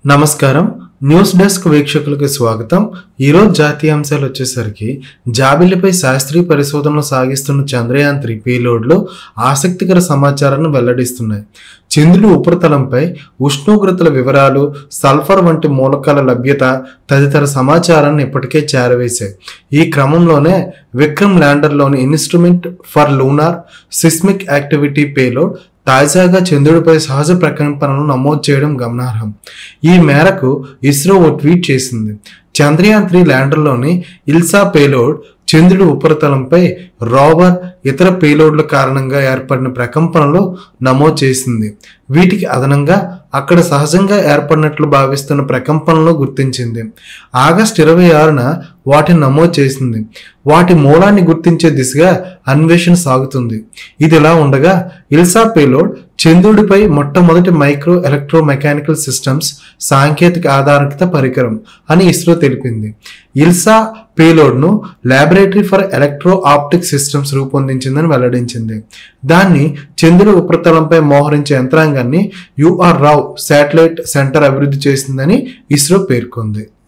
నమస్కారం news desk వీక్షకులకు స్వాగతం ఈరోజు జాతీయ అంశాలు వచ్చేసరికి జాబిల్లిపై శాస్త్రీయ పరిశోధనలు సాగిస్తున్న చంద్రయాన్ త్రీ పేలోడ్లో ఆసక్తికర సమాచారాన్ని వెల్లడిస్తున్నాయి చంద్రుడి ఉపరితలంపై ఉష్ణోగ్రతల వివరాలు సల్ఫర్ వంటి మూలకాల లభ్యత తదితర సమాచారాన్ని ఇప్పటికే చేరవేశాయి ఈ క్రమంలోనే విక్రమ్ ల్యాండర్లోని instrument for lunar seismic activity payload తాజాగా చంద్రుడిపై సహజ ప్రకంపనలు నమోదు చేయడం గమనార్హం ఈ మేరకు ఇస్రో ఓ ట్వీట్ చేసింది చంద్రయాన్ త్రీ ల్యాండర్లోని ఇల్సా పేలోడ్ చంద్రుడి ఉపరితలంపై రోవర్ ఇతర పేలోడ్ల కారణంగా ఏర్పడిన ప్రకంపనలు నమోదు చేసింది వీటికి అదనంగా అక్కడ సహజంగా ఏర్పడినట్లు భావిస్తున్న ప్రకంపనలు గుర్తించింది ఆగస్టు ఇరవై ఆరున వాటిని నమోదు చేసింది వాటి మూలాన్ని గుర్తించే దిశగా అన్వేషణ సాగుతుంది ఇది ఇలా ఉండగా ఇల్సా పేలోడ్ చంద్రుడిపై మొట్టమొదటి మైక్రో ఎలక్ట్రో మెకానికల్ సిస్టమ్స్ సాంకేతిక ఆధారిత పరికరం అని ఇస్రో తెలిపింది ఇల్సా పేలోడ్ను laboratory for electro optic systems రూపొందించిందని వెల్లడించింది దాన్ని చంద్రుడి ఉపరితలంపై మోహరించే యంత్రాంగాన్ని యుఆర్ రావ్ శాటిలైట్ సెంటర్ అభివృద్ధి చేసిందని ఇస్రో పేర్కొంది